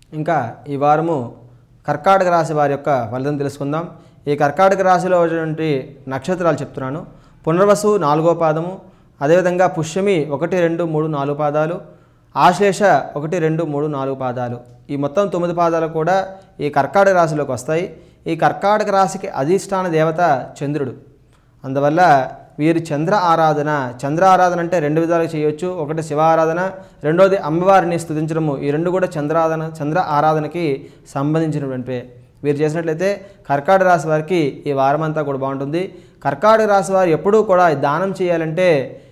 ఇంకా ఈ వారము కర్కాటక రాశి వారి యొక్క ఫలితం తెలుసుకుందాం ఈ కర్కాటక రాశిలో ఉన్నటువంటి నక్షత్రాలు చెప్తున్నాను పునర్వసు నాలుగో పాదము అదేవిధంగా పుష్యమి ఒకటి రెండు మూడు నాలుగు పాదాలు ఆశ్లేష ఒకటి రెండు మూడు నాలుగు పాదాలు ఈ మొత్తం తొమ్మిది పాదాలు కూడా ఈ కర్కాటక రాశిలోకి వస్తాయి ఈ కర్కాటక రాశికి అధిష్టాన దేవత చంద్రుడు అందువల్ల వీరు చంద్ర ఆరాధన చంద్ర ఆరాధన అంటే రెండు విధాలుగా చేయొచ్చు ఒకటి శివ ఆరాధన రెండోది అమ్మవారిని స్తుతించడము ఈ రెండు కూడా చంద్రారాధన చంద్ర ఆరాధనకి సంబంధించినటువంటివే వీరు చేసినట్లయితే కర్కాటక రాశి వారికి ఈ వారం అంతా కూడా బాగుంటుంది కర్కాటక రాశి వారు ఎప్పుడూ కూడా దానం చేయాలంటే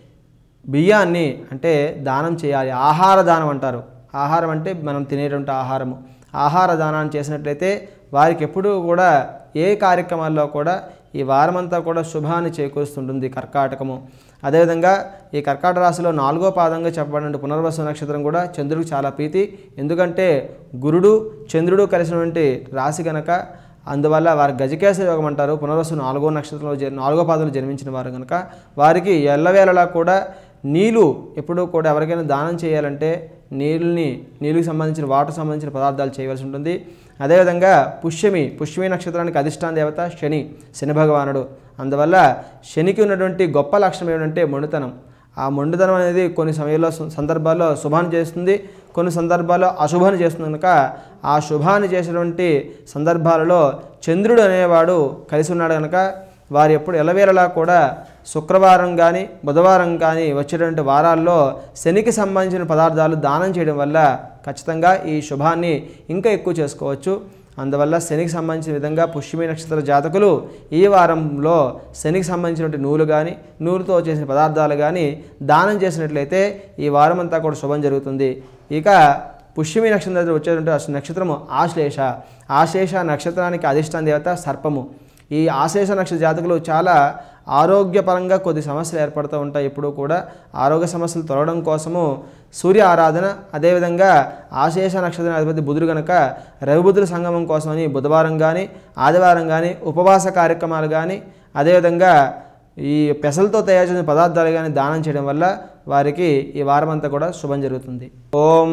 బియ్యాన్ని అంటే దానం చేయాలి ఆహార దానం అంటారు ఆహారం అంటే మనం తినేటువంటి ఆహారము ఆహార దానాన్ని చేసినట్లయితే వారికి ఎప్పుడూ కూడా ఏ కార్యక్రమాల్లో కూడా ఈ వారమంతా కూడా శుభాన్ని చేకూరుస్తుంటుంది కర్కాటకము అదేవిధంగా ఈ కర్కాటక రాశిలో నాలుగో పాదంగా చెప్పబడిన పునర్వసు నక్షత్రం కూడా చంద్రుడికి చాలా ప్రీతి ఎందుకంటే గురుడు చంద్రుడు కలిసినటువంటి రాశి కనుక అందువల్ల వారి గజకేశ యోగం అంటారు పునర్వసు నాలుగో నక్షత్రంలో జ నాలుగో పాదంలో జన్మించిన వారు కనుక వారికి ఎల్లవేళలా కూడా నీళ్ళు ఎప్పుడూ కూడా ఎవరికైనా దానం చేయాలంటే నీళ్ళని నీళ్ళకి సంబంధించిన వాటర్ సంబంధించిన పదార్థాలు చేయవలసి ఉంటుంది అదేవిధంగా పుష్యమి పుష్యమి నక్షత్రానికి అధిష్టాన దేవత శని శని భగవానుడు అందువల్ల శనికి ఉన్నటువంటి గొప్ప లక్షణం ఏమిటంటే మొండితనం ఆ మొండితనం అనేది కొన్ని సమయంలో సం- సందర్భాల్లో శుభాన్ని చేస్తుంది కొన్ని సందర్భాల్లో అశుభాన్ని చేస్తుంది కనుక ఆ శుభాన్ని చేసినటువంటి సందర్భాలలో చంద్రుడు అనేవాడు కలిసి ఉన్నాడు కనుక వారు ఎప్పుడు ఎలవేళలా కూడా శుక్రవారం కానీ బుధవారం కానీ వచ్చేటువంటి వారాల్లో శనికి సంబంధించిన పదార్థాలు దానం చేయడం వల్ల ఖచ్చితంగా ఈ శుభాన్ని ఇంకా ఎక్కువ చేసుకోవచ్చు అందువల్ల శనికి సంబంధించిన విధంగా పుష్యమి నక్షత్ర జాతకులు ఈ వారంలో శనికి సంబంధించినటువంటి నూలు కానీ నూలుతో చేసిన పదార్థాలు కానీ దానం చేసినట్లయితే ఈ వారం అంతా కూడా శుభం జరుగుతుంది ఇక పుష్యమి నక్షత్రం వచ్చేటువంటి ఆ నక్షత్రము ఆశ్లేష ఆశ్లేష నక్షత్రానికి అధిష్టాన దేవత సర్పము ఈ ఆశేష నక్షత్ర జాతకులు చాలా ఆరోగ్యపరంగా కొద్ది సమస్యలు ఏర్పడుతూ ఉంటాయి ఎప్పుడూ కూడా ఆరోగ్య సమస్యలు తొలగడం కోసము సూర్య ఆరాధన అదేవిధంగా ఆశేష నక్షత్ర అధిపతి బుధుడు గనక రవిబుధుల సంగమం కోసమని బుధవారం కానీ ఆదివారం కానీ ఉపవాస కార్యక్రమాలు కానీ అదేవిధంగా ఈ పెసలతో తయారు చేసిన పదార్థాలు కానీ దానం చేయడం వల్ల వారికి ఈ వారం అంతా కూడా శుభం జరుగుతుంది ఓం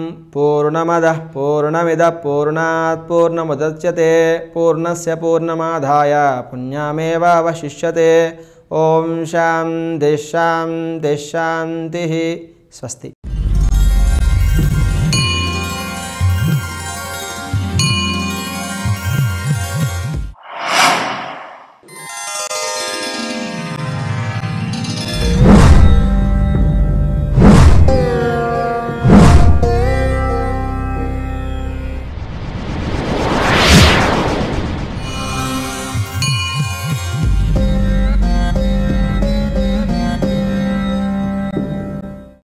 పూర్ణమద పూర్ణమిద పూర్ణాత్ పూర్ణముదచ్యతే పూర్ణస్య పూర్ణమాదాయ పుణ్యమేవావశిష్యతే ఓం శాంతి శాంతి శాంతి స్వస్తి